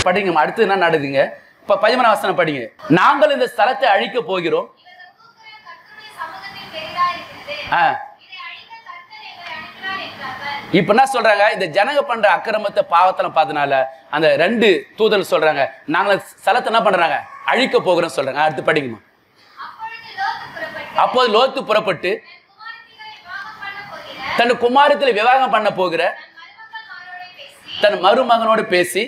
படிங்க அடுத்து என்ன நடக்குதுங்க இப்ப பதிமூணாம் வசனம் படிங்க நாங்கள் இந்த ஸ்தலத்தை அழிக்க போகிறோம் ஆ இப்ப என்ன சொல்றாங்க இந்த ஜனங்க பண்ற அக்கிரமத்தை பாவத்தெல்லாம் பார்த்தனால அந்த ரெண்டு தூதர் சொல்றாங்க நாங்க ஸ்தலத்தை என்ன பண்றாங்க அழிக்க போகிறோம் சொல்றாங்க அடுத்து படிங்கம்மா அப்போது லோத்து புறப்பட்டு தன் குமாரத்தில் விவாகம் பண்ண போகிற தன் மருமகனோடு பேசி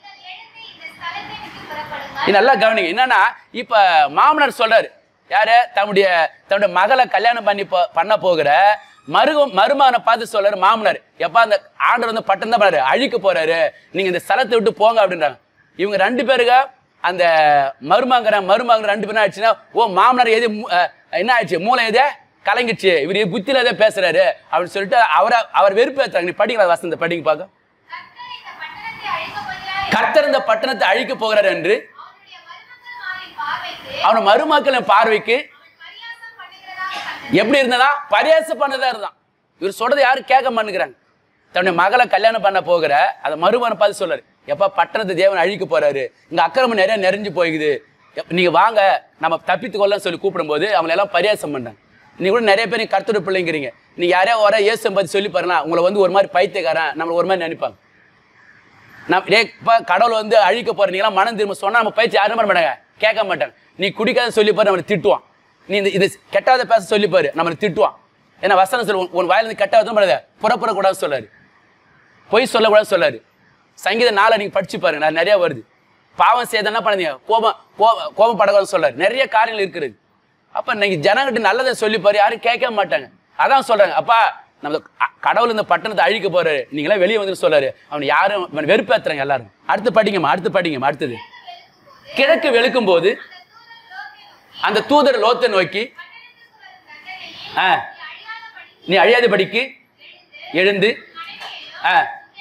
இது நல்லா கவனிங்க என்னன்னா இப்ப மாமனார் சொல்றாரு யாரு தன்னுடைய தன்னுடைய மகளை கல்யாணம் பண்ணி போ- பண்ண போகிற மருக மருமகனை பார்த்து சொல்றாரு மாமனார் எப்பா அந்த ஆண்டர் வந்து பட்டம் தான் பண்ணாரு அழிக்க போறாரு நீங்க இந்த ஸ்தலத்தை விட்டு போங்க அப்படின்றாங்க இவங்க ரெண்டு பேருங்க அந்த மருமகன மருமகன் ரெண்டு பேரும் ஆயிடுச்சுன்னா ஓ மாமனார் எது மூ- அஹ், என்ன ஆயிடுச்சு மூளை எதே கலங்கிடுச்சு இவர் புத்தியில எதோ பேசுறாரு அப்படின்னு சொல்லிட்டு அவரை அவர் வெறுப்பேற்றாங்க நீ படிங்களா வசந்த படிங்க பார்க்க கர்த்தர் இந்த பட்டணத்தை அழிக்க போகிறார் என்று அவன மருமக்களின் பார்வைக்கு எப்படி இருந்ததா பரியாசம் பண்ணதா இருந்தான் இவர் சொல்றதை யாரும் கேட்க மாட்டேங்கிறாங்க தன்னுடைய மகளை கல்யாணம் பண்ண போகிற அந்த மருமகனை பார்த்து சொல்றாரு எப்பா பட்டணத்தை தேவன் அழிக்க போறாரு இங்க அக்கிரமம் நிறைய நிறைஞ்சு போய்க்குது எப்ப- நீங்க வாங்க நம்ம தப்பித்து கொள்ளலாம் சொல்லி கூப்பிடும்போது அவங்களை எல்லாம் பரியாசம் பண்ணாங்க நீங்க கூட நிறைய பேர் கர்த்தருடைய பிள்ளைங்கிறீங்க நீங்க யாரையா வர இயேசு பத்தி சொல்லி பாருங்க உங்களை வந்து ஒரு மாதிரி பைத்தியக்காரன் நம்மளை ஒரு மாதிரி நினைப்பாங்க நான் டேய் இப்போ கடவுள் வந்து அழிக்க போற நீங்களாம் மனம் திரும்ப சொன்னா நம்ம பயிற்சி யாரும் பண்ண மாட்டாங்க கேட்க மாட்டாங்க நீ குடிக்காத சொல்லி பாரு நம்மளை திட்டுவான் நீ இந்த இது கெட்டாத பேச சொல்லி பாரு நம்மளை திட்டுவான் ஏன்னா வசனம் சொல்லு உன் உன் வாயிலிருந்து கெட்டாத பண்ணாத புறப்படக்கூடாது சொல்லாரு பொய் சொல்லக்கூடாது சொல்லாரு சங்கீத நாளை நீங்க படிச்சு பாருங்க நான் நிறைய வருது பாவம் செய்த என்ன பண்ணாதீங்க கோபம் கோபம் கோபம் படக்கூடாது சொல்லாரு நிறைய காரியங்கள் இருக்கிறது அப்ப நீங்க ஜனங்கிட்ட நல்லதை சொல்லி பாரு யாரும் கேட்க மாட்டாங்க அதான் சொல்றாங்க அப்பா நம்ம அ- கடவுள் இந்த பட்டணத்தை அழிக்க போறாரு நீங்களாம் வெளியே வந்து சொல்றாரு அவன் யாரும் அவன் வெறுப்பேத்துறாங்க எல்லாரும் அடுத்து படிங்கம்மா அடுத்து படிங்கம்மா அடுத்தது கிழக்கு வெளுக்கும் போது அந்த தூதர் லோத்தை நோக்கி ஆ நீ அழியாதபடிக்கு எழுந்து ஆ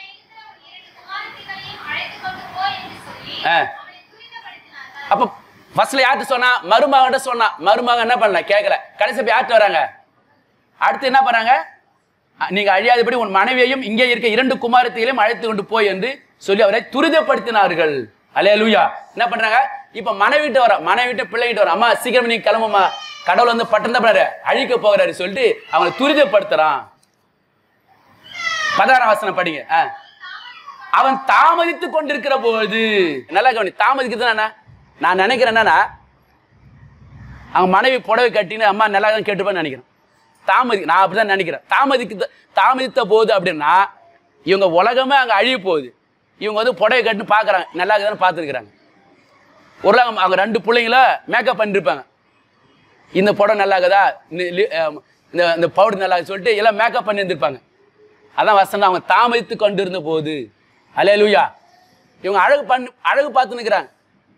ஆ அப்ப ஃபர்ஸ்ட்ல யார்கிட்ட சொன்னா மருமகன்ட்ட சொன்னா மருமகன் என்ன பண்ணல கேட்கல கடைசி போய் யார்கிட்ட வராங்க அடுத்து என்ன பண்ணாங்க அ- நீங்க அழியாதபடி உன் மனைவியையும் இங்கே இருக்க இரண்டு குமாரத்தையும் அழைத்து கொண்டு போய் என்று சொல்லி அவரை துரிதப்படுத்தினார்கள் அலையலூயா என்ன பண்றாங்க இப்ப மனைவிட்ட வர மனைவிட்ட பிள்ளைகிட்ட வர அம்மா சீக்கிரம் நீங்க கிளம்புமா கடவுள் வந்து பட்டம் தான் பண்ணாரு அழிக்க போகிறாரு சொல்லிட்டு அவங்களை துரிதப்படுத்துறான் பதினாறாம் வசனம் படிங்க ஆ. அவன் தாமதித்து கொண்டிருக்கிற போது நல்லா கவனி தாமதிக்கிறது என்ன நான் நினைக்கிறேன் என்னன்னா அவங்க மனைவி புடவை கட்டின்னு அம்மா நல்லா தான் கேட்டுப்பான்னு நினைக்கிறேன் தாமதி நான் அப்படிதான் நினைக்கிறேன் தாமதிக்க தாமதித்த போது அப்படின்னா இவங்க உலகமே அங்கே அழிய போகுது இவங்க வந்து புடவை கட்டுன்னு பார்க்குறாங்க நல்லா இருக்குதான்னு பார்த்துருக்குறாங்க ஒரு நாள் அவங்க ரெண்டு பிள்ளைங்கள மேக்கப் பண்ணிருப்பாங்க இந்த புடவை நல்லா இருக்குதா இந்த லி- அஹ் இந்த இந்த பவுடர் நல்லா இருக்குன்னு சொல்லிட்டு எல்லாம் மேக்கப் பண்ணி இருந்திருப்பாங்க அதான் வசனம் அவங்க தாமதித்து கொண்டிருந்த போது அலே லூயா இவங்க அழகு பண்ணி அழகு பார்த்து நிற்கிறாங்க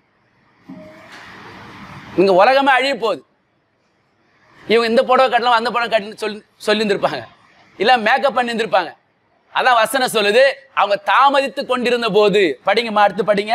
இவங்க உலகமே அழிய போகுது இவங்க இந்த புடவை கட்டலாம் அந்த புடவை கட்டணும் சொல்லி சொல்லியிருந்திருப்பாங்க இல்லை மேக்கப் பண்ணி இருந்திருப்பாங்க அதான் வசனம் சொல்லுது அவங்க தாமதித்து கொண்டிருந்த போது படிங்கம்மா அடுத்து படிங்க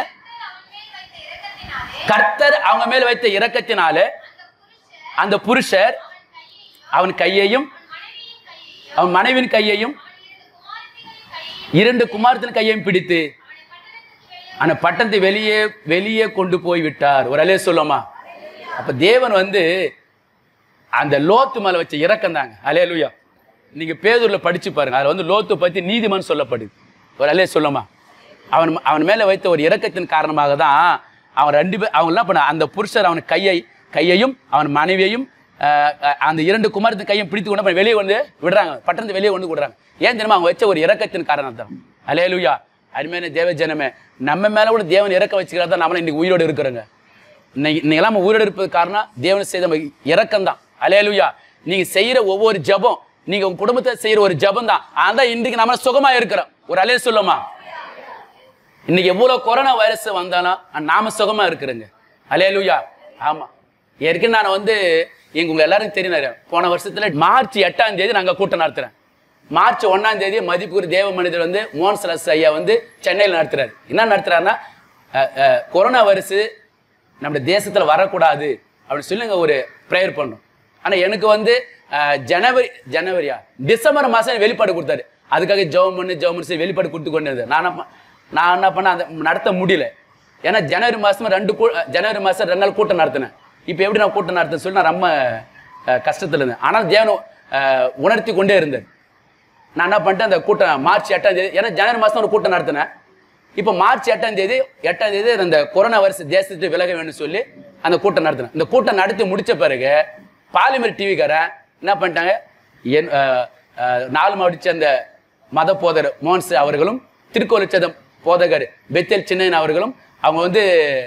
கர்த்தர் அவங்க மேல் வைத்த இரக்கத்தினால அந்த புருஷர் அவன் கையையும் அவன் மனைவியின் கையையும் இரண்டு குமாரத்தின் கையையும் பிடித்து அந்த பட்டணத்தை வெளியே வெளியே கொண்டு போய் விட்டார் ஒரு அலே சொல்லுமா அப்ப தேவன் வந்து அந்த லோத்து மேல வச்ச இரக்கம் தாங்க அலேலுயா நீங்க பேதூர்ல படிச்சு பாருங்க அதுல வந்து லோத்து பத்தி நீதிமான் சொல்லப்படுது ஒரு அலே சொல்லுமா அவன் அவன் மேல வைத்த ஒரு இரக்கத்தின் காரணமாக தான் அவன் ரெண்டு பேர் அவங்க என்ன பண்ண அந்த புருஷர் அவன் கையை கையையும் அவன் மனைவியையும் அஹ், அஹ், அந்த இரண்டு குமாரத்தின் கையும் பிடித்து கொண்டு போய் வெளியே வந்து விடுறாங்க பட்டணத்தை வெளியே கொண்டு விடுறாங்க ஏன் தெரியுமா அவங்க வச்ச ஒரு இரக்கத்தின் காரணம் தான் அலேலுயா அருமையான தேவ ஜனமே நம்ம மேல கூட தேவன் இறக்க வச்சுக்கிறதா தான் நம்மள இன்னைக்கு உயிரோடு இருக்கிறோங்க இன்னைக்கு இன்னைக்கு நம்ம உயிரோடு இருப்பது காரணம் தேவன் செய்த இறக்கம் தான் அலேலுயா நீங்க செய்யற ஒவ்வொரு ஜெபம் நீங்க உங்க குடும்பத்தை செய்யற ஒரு ஜெபம் தான் அதான் இன்றைக்கு நம்ம சுகமா இருக்கிறோம் ஒரு அலே சொல்லுமா இன்னைக்கு எவ்வளவு கொரோனா வைரஸ் வந்தாலும் நாம சுகமா இருக்கிறோங்க அலேலுயா ஆமா ஏற்கனவே நான் வந்து எங்க உங்க எல்லாருக்கும் தெரியும் போன வருஷத்துல மார்ச் எட்டாம் தேதி நாங்க கூட்டம் நடத்துறேன் மார்ச் ஒண்ணாம் தேதி மதிப்புக்குரிய தேவ மனிதர் வந்து மோகன் சலஸ் ஐயா வந்து சென்னையில் நடத்துறாரு என்ன நடத்துறாருன்னா அஹ், அஹ், கொரோனா வைரஸ் நம்ம தேசத்துல வரக்கூடாது அப்படின்னு சொல்லி நாங்க ஒரு ப்ரேயர் பண்ணோம் ஆனா எனக்கு வந்து அஹ், ஜனவரி ஜனவரியா டிசம்பர் மாசம் வெளிப்பாடு கொடுத்தாரு அதுக்காக ஜெபம் பண்ணி ஜெபம் பண்ணி வெளிப்பாடு கொடுத்து கொண்டு இருந்தேன் நான் என்ன ப- நான் என்ன பண்ண அந்த நடத்த முடியல ஏன்னா ஜனவரி மாசம் ரெண்டு கூ ஜனவரி மாசம் ரெண்டு நாள் கூட்டம் நடத்தினேன் இப்போ எப்படி நான் கூட்டம் நடத்துன்னு சொல்லி நான் ரொம்ப அஹ், கஷ்டத்துல இருந்தேன் ஆனால் தேவன் அஹ், உணர்த்தி கொண்டே இருந்தேன் நான் என்ன பண்ணிட்டேன் அந்த கூட்டம் மார்ச் எட்டாம் தேதி ஏன்னா ஜனவரி மாதம் ஒரு கூட்டம் நடத்தினேன் இப்போ மார்ச் எட்டாம் தேதி எட்டாம் தேதி அந்த கொரோனா வைரஸ் தேசத்தை விலக வேணும்னு சொல்லி அந்த கூட்டம் நடத்தினேன் இந்த கூட்டம் நடத்தி முடிச்ச பிறகு பாலிமர் டிவிக்காரன் என்ன பண்ணிட்டாங்க என் அஹ், அஹ், நாலு மாவட்ட சேர்ந்த மத போதர் மோகன்ஸ் அவர்களும் திருக்கோலச்சதம் போதகர் பெத்தேல் சின்னையன் அவர்களும் அவங்க வந்து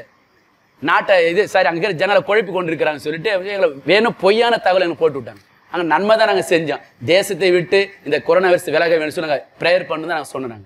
நாட்டை இது சாரி அங்கே இருக்கிற ஜனங்களை குழப்பி கொண்டு இருக்கிறாங்கன்னு சொல்லிட்டு எங்களை வேணும் பொய்யான தகவல் எனக்கு போட்டு விட்டாங்க அங்கே நன்மை தான் நாங்கள் செஞ்சோம் தேசத்தை விட்டு இந்த கொரோனா வைரஸ் விலக வேணும்னு சொல்லி நாங்கள் ப்ரேயர் பண்ணு தான் நாங்கள் சொன்னாங்க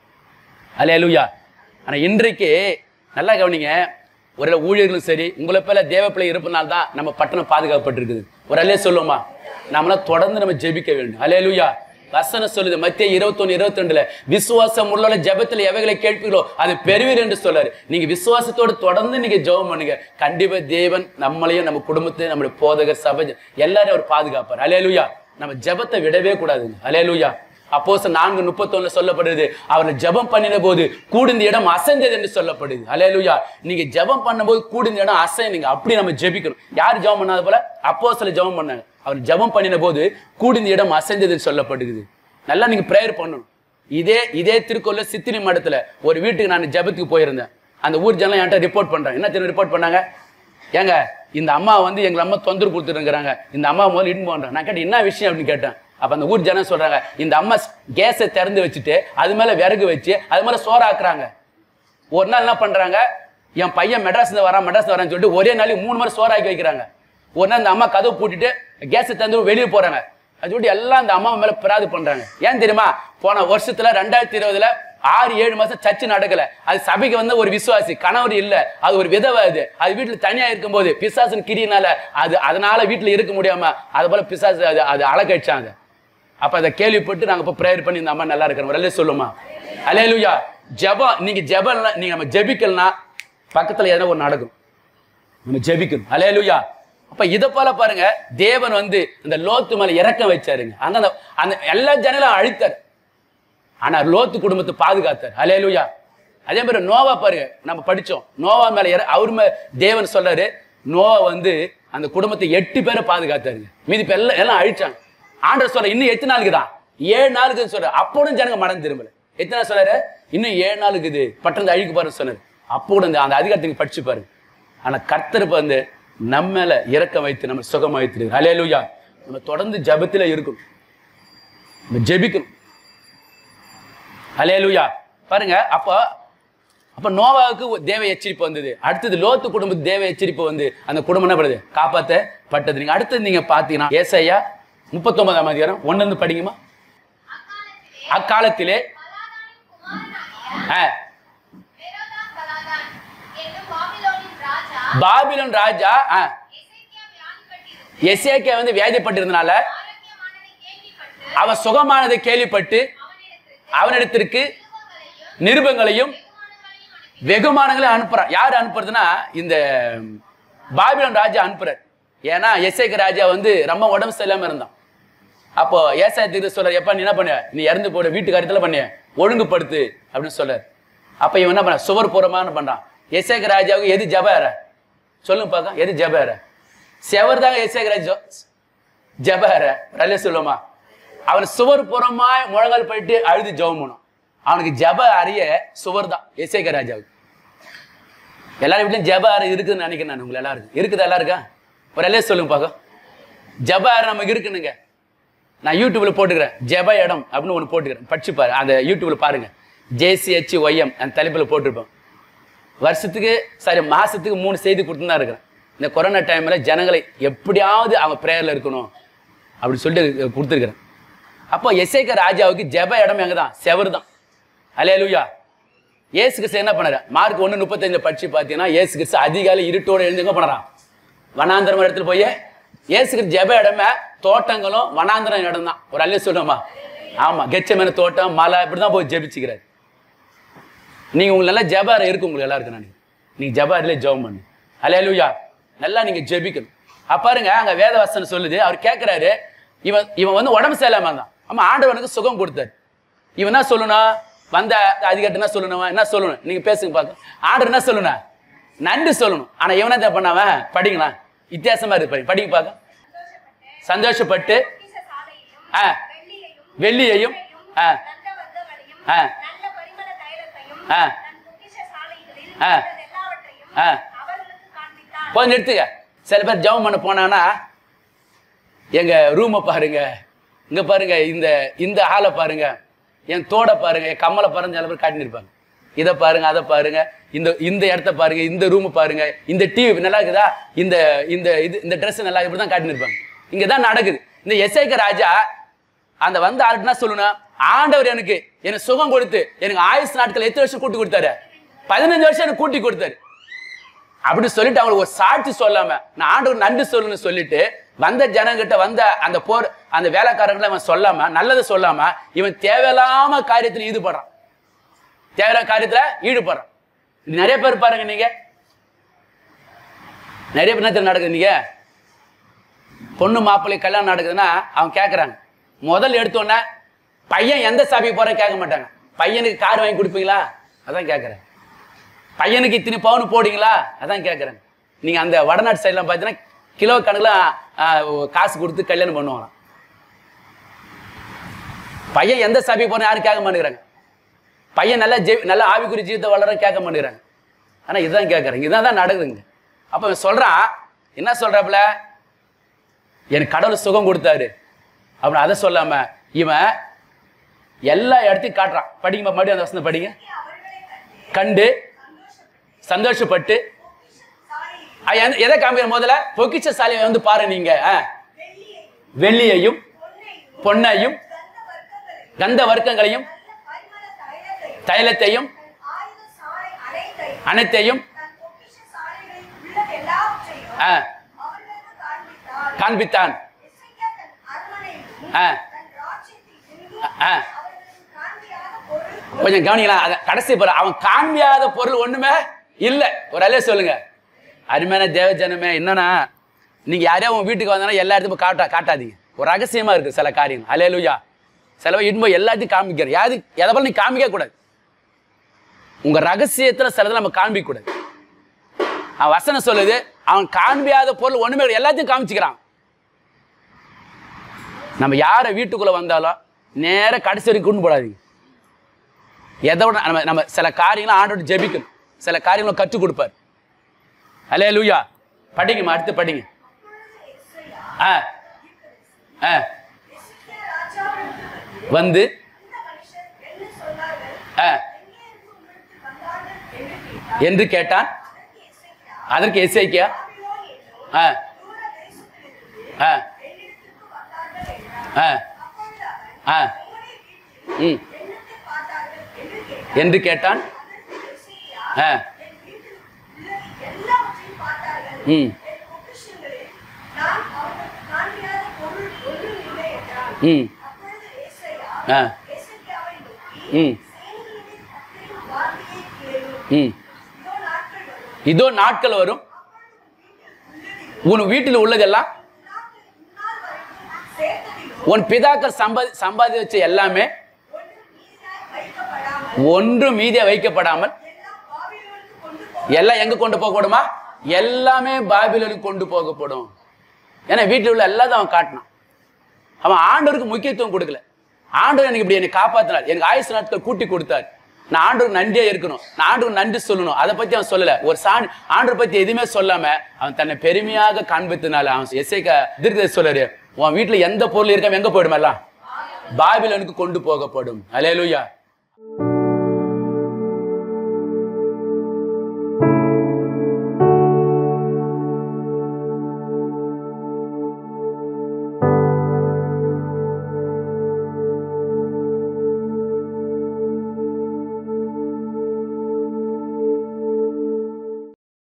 அலையலுயா ஆனால் இன்றைக்கு நல்லா கவனிங்க ஒரு ஊழியர்களும் சரி உங்களை போல தேவப்பிள்ளை இருப்பதனால தான் நம்ம பட்டணம் பாதுகாக்கப்பட்டிருக்குது ஒரு அலையே சொல்லுமா நம்மளாம் தொடர்ந்து நம்ம ஜெபிக்க வேண்டும் அலையலுயா வசனம் சொல்லுது மத்திய இருபத்தொன்னு இருபத்தி ரெண்டுல விசுவாசம் உள்ள ஜெபத்துல எவைகளை கேட்பீங்களோ அது பெறுவீர் என்று சொல்லாரு நீங்க விசுவாசத்தோடு தொடர்ந்து நீங்க ஜெபம் பண்ணுங்க கண்டிப்பா தேவன் நம்மளையும் நம்ம குடும்பத்தையும் நம்மளுடைய போதகர் சபை எல்லாரையும் அவர் பாதுகாப்பார் அலையலுயா நம்ம ஜெபத்தை விடவே கூடாதுங்க அலையலுயா அப்போஸ் நான்கு முப்பத்தொன்னு சொல்லப்படுது அவர் ஜெபம் பண்ணின போது கூடிந்த இடம் அசைந்தது என்று சொல்லப்படுது அலையலுயா நீங்க ஜெபம் பண்ணும்போது கூடிந்த இடம் அசைந்தீங்க அப்படி நம்ம ஜெபிக்கணும் யார் ஜெபம் பண்ணாத போல அப்போஸ்தலர் ஜெபம் பண்ணாங்க அவர் ஜெபம் பண்ணின போது கூடிந்த இடம் அசைந்ததுன்னு சொல்லப்படுது நல்லா நீங்க ப்ரேயர் பண்ணணும் இதே இதே திருக்கோல்ல சித்திரி மடத்துல ஒரு வீட்டுக்கு நான் ஜெபத்துக்கு போயிருந்தேன் அந்த ஊர் ஜனம் என்கிட்ட ரிப்போர்ட் பண்றாங்க என்ன தெரியும் ரிப்போர்ட் பண்ணாங்க ஏங்க இந்த அம்மா வந்து எங்களை அம்மா தொந்தரவு கொடுத்துருங்கிறாங்க இந்த அம்மா முதல்ல இட்டு போன்றாங்க நான் கேட்டேன் என்ன விஷயம் அப்படின்னு கேட்டேன் அப்ப அந்த ஊர் ஜனம் சொல்றாங்க இந்த அம்மா கேஸை திறந்து வச்சுட்டு அது மேல விறகு வச்சு அது மேல சோறாக்குறாங்க ஒரு நாள் என்ன பண்றாங்க என் பையன் மெட்ராஸ்ல வரான் மெட்ராஸ்ல வரான்னு சொல்லிட்டு ஒரே நாளைக்கு மூணு மாதிரி சோறாக்கி வைக்கிறாங்க ஒரு நாள் இந்த அம்மா கதவு பூட்டிட்டு கேஸை திறந்து வெளியே போறாங்க அது சொல்லிட்டு எல்லாம் அந்த அம்மா மேல பிராது பண்றாங்க ஏன் தெரியுமா போன வருஷத்துல ரெண்டாயிரத்தி இருபதுல ஆறு ஏழு மாசம் சர்ச்சு நடக்கல அது சபைக்கு வந்து ஒரு விசுவாசி கணவர் இல்ல அது ஒரு விதவை அது அது வீட்டுல தனியா இருக்கும்போது பிசாசன் கிரியினால அது அதனால வீட்டுல இருக்க முடியாம அது போல பிசாசு அது அது அழகழிச்சாங்க அப்ப அதை கேள்விப்பட்டு நாங்க இப்ப ப்ரேயர் பண்ணி இந்த அம்மா நல்லா இருக்கிறோம் வரலே சொல்லுமா அலேலுயா ஜெபம் நீங்க ஜெபம் நீங்க நம்ம ஜெபிக்கலனா பக்கத்துல எதனா ஒரு நடக்கும் நம்ம ஜெபிக்கணும் அலேலுயா அப்ப இதை போல பாருங்க தேவன் வந்து இந்த லோத்து மேல இறக்கம் வச்சாருங்க அங்க அந்த அந்த எல்லா ஜனங்களும் அழித்தார் ஆனா லோத்து குடும்பத்தை பாதுகாத்தார் அலேலுயா அதே மாதிரி நோவா பாருங்க நம்ம படிச்சோம் நோவா மேல இற அவர் மே தேவன் சொல்றாரு நோவா வந்து அந்த குடும்பத்தை எட்டு பேரை பாதுகாத்தாருங்க மீதி பேர் எல்லாம் எல்லாம் அழிச்சாங்க ஆண்டவர் சொல்ற இன்னும் எத்தனை நாளுக்கு தான் ஏழு நாளுக்கு சொல்ற அப்போடும் ஜனங்க மனம் திரும்பல எத்தனை நாள் சொல்றாரு இன்னும் ஏழு நாளுக்கு இது பட்டணத்தை அழிக்க பாருன்னு சொன்னாரு அப்போ கூட அந்த- அந்த அதிகாரத்துக்கு படிச்சு பாருங்க ஆனா கர்த்தர் இப்ப வந்து நம்ம மேல இறக்கம் வைத்து நம்ம சுகம் வைத்து அலேலுயா நம்ம தொடர்ந்து ஜெபத்துல இருக்கணும் நம்ம ஜெபிக்கணும் அலேலுயா பாருங்க அப்போ அப்ப நோவாவுக்கு ஒரு தேவ எச்சரிப்பு வந்தது அடுத்தது லோத்து குடும்பத்து தேவ எச்சரிப்பு வந்து அந்த குடும்பம் என்ன பண்ணுது காப்பாத்தப்பட்டது நீங்க அடுத்தது நீங்க பாத்தீங்கன்னா ஏசாயா முப்பத்தொன்பதாம் அதிகாரம் ஒன்னு இருந்து படிங்கம்மா அக்காலத்திலே ஆ, பாபிலோன் ராஜா ஆ, எசேக்கியா வந்து வியாதிப்பட்டிருந்தனால அவன் சுகமானதை கேள்விப்பட்டு அவனிடத்திற்கு நிருபங்களையும் வெகுமானங்களையும் அனுப்புறான் யார் அனுப்புறதுன்னா இந்த பாபிலோன் ராஜா அனுப்புறார் ஏன்னா எஸ்ஐக்கு ராஜா வந்து ரொம்ப உடம்பு சரியில்லாம இருந்தான் அப்போ ஏசாய திரு சொல்றாரு எப்ப நீ என்ன பண்ண நீ இறந்து போட வீட்டு காரியத்துல பண்ண ஒழுங்குபடுத்து அப்படின்னு சொல்றாரு அப்ப இவன் என்ன பண்ண சுவர் புறமான்னு பண்றான் எஸ்ஐக்கு ராஜாவுக்கு எது ஜபார சொல்லுங்க பார்க்க எது ஜபார செவர் தாங்க எஸ்ஐக்கு ராஜா ஜபார ரல்லே சொல்லுமா அவன் சுவர் புறமாய் முழங்கால் போயிட்டு அழுது ஜெபம் பண்ணும் அவனுக்கு ஜப அறிய சுவர் தான் எஸ்ஐக ராஜாவுக்கு எல்லாரும் வீட்லயும் ஜப அறை இருக்குதுன்னு நினைக்கிறேன் நான் உங்களை எல்லாருக்கும் இருக்குதா எல்லாருக்கா ஒரு எல்லாம் சொல்லுங்க பார்க்க ஜப அறை நமக்கு இருக்குனுங்க நான் யூடியூப்ல போட்டுக்கிறேன் ஜெப இடம் அப்படின்னு ஒன்று போட்டுக்கிறேன் படிச்சு பாரு அந்த யூடியூப்ல பாருங்க ஜேசிஹெச் ஒய்எம் அந்த தலைப்பில் போட்டிருப்போம் வருஷத்துக்கு சாரி மாசத்துக்கு மூணு செய்தி கொடுத்து தான் இருக்கிறேன் இந்த கொரோனா டைம்ல ஜனங்களை எப்படியாவது அவங்க ப்ரேயர்ல இருக்கணும் அப்படி சொல்லிட்டு கொடுத்துருக்கிறேன் அப்போ எஸ்ஐக்க ராஜாவுக்கு ஜெப இடம் எங்க தான் செவர் தான் அலையலுயா ஏசு கிறிஸ்து என்ன பண்ணாரு மார்க் ஒன்று முப்பத்தஞ்சு படிச்சு பார்த்தீங்கன்னா ஏசு கிறிஸ்து அதிகாலை இருட்டோட எழுந்து எங்க பண்ணுறான் வனாந்தரம் இடத்துல போய் ஏசு கிறிஸ்து ஜெப இடமே தோட்டங்களும் வனாந்தரம் இடம் தான் ஒரு அல்ல சொல்லுமா ஆமா கெச்சமேன தோட்டம் மலை இப்படி தான் போய் ஜெபிச்சுக்கிறாரு நீங்க உங்களுக்கு நல்லா ஜபார இருக்கு உங்களுக்கு எல்லாருக்கும் நான் நீங்க ஜபாரிலே ஜெபம் பண்ணு அலையலுயா நல்லா நீங்க ஜெபிக்கணும் அப்ப பாருங்க அங்க வேதவசனம் சொல்லுது அவர் கேட்கிறாரு இவன் இவன் வந்து உடம்பு சரியில்லாம இருந்தான் ஆமா ஆண்டவனுக்கு சுகம் கொடுத்தாரு இவன் என்ன சொல்லணும் வந்த அதிகாரி என்ன சொல்லணும் என்ன சொல்லணும் நீங்க பேசுங்க பார்க்க ஆண்டர் என்ன சொல்லணும் நன்றி சொல்லணும் ஆனா இவனை என்ன பண்ணாவன் படிங்களா வித்தியாசமா இருக்கு படி படிக்க பார்க்க சந்தோஷப்பட்டு பொக்கிஷ சாலையையும், ஆ. வெள்ளியையும், வெள்ளியையும் ஆ நல்ல வர்க்கங்களையும், ஆ. நல்ல பரிமள தைலத்தையும், ஆ. தன் பொக்கிஷ சாலைகளில் ஆ. உள்ளது எல்லாவற்றையும் ஆ. அவர்களுக்கு காண்பித்தான். போய் நிறுத்துங்க சில பேர் ஜெபம் பண்ண போனான்னா எங்க ரூமை பாருங்க இங்க பாருங்க இந்த இந்த ஹாலை பாருங்க என் தோடை பாருங்க என் கம்மலை பாருங்க சில பேர் காட்டின்னு இருப்பாங்க இதை பாருங்க அதை பாருங்க இந்த இந்த இடத்த பாருங்க இந்த ரூம் பாருங்க இந்த டிவி நல்லா இருக்குதா இந்த இந்த இது இந்த ட்ரெஸ் நல்லா இப்படி தான் காட்டின்னு இருப்பாங்க இங்க தான் நடக்குது இந்த எஸ்ஐக்க ராஜா அந்த வந்த ஆள்கிட்ட என்ன சொல்லணும் ஆண்டவர் எனக்கு எனக்கு சுகம் கொடுத்து எனக்கு ஆயுசு நாட்கள் எத்தனை வருஷம் கூட்டி கொடுத்தாரு பதினஞ்சு வருஷம் எனக்கு கூட்டி கொடுத்தாரு அப்படி சொல்லிட்டு அவங்களுக்கு ஒரு சாட்சி சொல்லாம நான் ஆண்டவர் நன்றி சொல்லுன்னு சொல்லிட்டு வந்த ஜனங்கிட்ட வந்த அந்த போர் அந்த வேலைக்காரங்களை அவன் சொல்லாம நல்லதை சொல்லாம இவன் தேவையில்லாம காரியத்துல ஈடுபடுறான் தேவையில்லாம காரியத்துல ஈடுபடுறான் இது நிறைய பேர் பாருங்க நீங்க நிறைய பேர் என்ன நடக்குது நீங்க பொண்ணு மாப்பிள்ளை கல்யாணம் நடக்குதுன்னா அவன் கேட்குறாங்க முதல்ல எடுத்தோன்னே பையன் எந்த சபைக்கு போறேன் கேட்க மாட்டாங்க பையனுக்கு கார் வாங்கி கொடுப்பீங்களா அதான் கேட்குறேன் பையனுக்கு இத்தனை பவுன் போடுங்களா அதான் கேட்குறேன் நீங்கள் அந்த வடநாட்டு சைட்லாம் பார்த்தீங்கன்னா கிலோ கணக்கில் காசு கொடுத்து கல்யாணம் பண்ணுவாங்களாம் பையன் எந்த சபைக்கு போறேன் யாரும் கேட்க மாட்டேங்கிறாங்க பையன் நல்லா ஜெய் நல்லா ஆவிக்குறி ஜீவித்தை வளர கேட்க மாட்டேங்கிறாங்க ஆனால் இதுதான் கேட்குறேன் இதுதான் தான் நடக்குதுங்க அப்போ இவன் சொல்கிறான் என்ன சொல்கிறாப்புல எனக்கு கடவுள் சுகம் கொடுத்தாரு அப்படின்னு அதை சொல்லாம இவன் எல்லா இடத்தையும் காட்டுறான் படிங்க மறுபடியும் அந்த வசனம் படிங்க அவர்களை கண்டு கண்டு சந்தோஷப்பட்டு சாலையில் அஹ் எந்த- எதை காமிக்கிற முதல்ல பொக்கிச்ச சாலையை வந்து பாரு நீங்க அஹ். வெள்ளியையும், வெள்ளியையும் பொன்னையும், பொன்னையும் கந்த கந்த வர்க்கங்களையும், வர்க்கங்களையும் நல்ல பரிமள தைலத்தையும், தைலத்தையும் தன் ஆயுத சாலை அனைத்தையும், அனைத்தையும் தன் பொக்கிஷ சாலைகளில் உள்ளது எல்லாவற்றையும் அஹ், அவர்களுக்கு காண்பித்தான். காண்பித்தான் எசேக்கியா தன் அரண்மனையிலும், ஆ. தன் ராஜ்யத்தில் எங்கும் ஆ. அவர்களுக்கு காண்பியாத பொருள் கொஞ்சம் கவனிக்கலாம் அத கடைசி பாரு அவன் காண்பியாத பொருள் ஒண்ணுமே இல்ல ஒரு அலைய சொல்லுங்க அருமையான தேவ ஜனமே என்னன்னா நீங்க யாரையா உங்க வீட்டுக்கு வந்தாலும் எல்லா இடத்துக்கும் காட்டா காட்டாதீங்க ஒரு ரகசியமா இருக்கு சில காரியங்கள் அலே லூயா சில இன்பம் எல்லாத்தையும் காமிக்கிற யாது எதை போல நீ காமிக்க கூடாது உங்க ரகசியத்துல சிலதை நம்ம காண்பிக்க கூடாது அவன் வசனம் சொல்லுது அவன் காண்பியாத பொருள் ஒண்ணுமே கிடையாது. எல்லாத்தையும் காமிச்சுக்கிறான் நம்ம யாரை வீட்டுக்குள்ள வந்தாலும் நேர கடைசி வரைக்கும் கொண்டு போடாதீங்க எதை விட நம்ம நம்ம சில காரியங்களை ஆண்டோட ஜெபிக்கணும் சில காரியங்களை கற்றுக் கொடுப்பார் அலே லூயா படிங்கம்மா அடுத்து படிங்க ஆ ஆ எசேக்கியா ராஜாவிடத்தில் வந்து வந்து, இந்த மனுஷர் என்ன சொன்னார்கள் ஆ எங்கே இருந்து உங்களுக்கு வந்தார்கள் என்று கேட்டார். என்று கேட்டான் அதற்கு அதற்கு எசேக்கியா எசேக்கியா, பாபிலோன் என்னும் ஆ தூர தேசத்திலிருந்து ஆ என்னிடத்திற்கு வந்தார்கள் என்றார். ஆ அப்பொழுது அவர், ஆ உம்முடைய வீட்டில் ம் என்னத்தை பார்த்தார்கள் என்று கேட்டார். என்று கேட்டான் அதற்கு எசேக்கியா, ஆ என் வீட்டில் உள்ளது எல்லாவற்றையும் பார்த்தார்கள். ம் என் பொக்கிஷங்களில் நான் அவர்களுக்கு காண்பியாத பொருள் ஒன்றும் இல்லை என்றார். ம் அப்பொழுது ஏசாயா, ஆ எசேக்கியாவை நோக்கி, ம் சேனைகளின் கர்த்தரின் வார்த்தையை கேளு. ம் இதோ நாட்கள் வரும். இதோ நாட்கள் வரும் உன் வீட்டில் உள்ளதெல்லாம் நாட்கள் இந்நாள் வரைக்கும் சேர்த்ததிலும் உன் பிதாக்கள் சம்பாதி சம்பாதி வச்ச எல்லாமே ஒன்றும் மீதியாய் வைக்கப்படாமல் ஒன்றும் மீதியா வைக்கப்படாமல் எல்லாம் பாபிலோனுக்கு கொண்டு போ எல்லாம் எங்க கொண்டு போகப்படுமா எல்லாமே பாபிலோனுக்கு கொண்டு போகப்படும் ஏன்னா வீட்டில் உள்ள எல்லாத்தையும் அவன் காட்டினான் அவன் ஆண்டவருக்கு முக்கியத்துவம் கொடுக்கல ஆண்டவர் எனக்கு இப்படி என்னை காப்பாத்தினார் எனக்கு ஆயுசு நாட்கள் கூட்டி கொடுத்தார் நான் ஆண்டவருக்கு நன்றியா இருக்கணும் நான் ஆண்டவருக்கு நன்றி சொல்லணும் அதை பத்தி அவன் சொல்லல ஒரு சாண் ஆண்டவர் பத்தி எதுவுமே சொல்லாம அவன் தன்னை பெருமையாக காண்பித்தனால அவன் எஸ்ஐக்க தீர்க்க சொல்லரு உன் வீட்டுல எந்த பொருள் இருக்காம எங்க போயிடும் எல்லாம் பாபிலோனுக்கு கொண்டு போகப்படும் அலேலுயா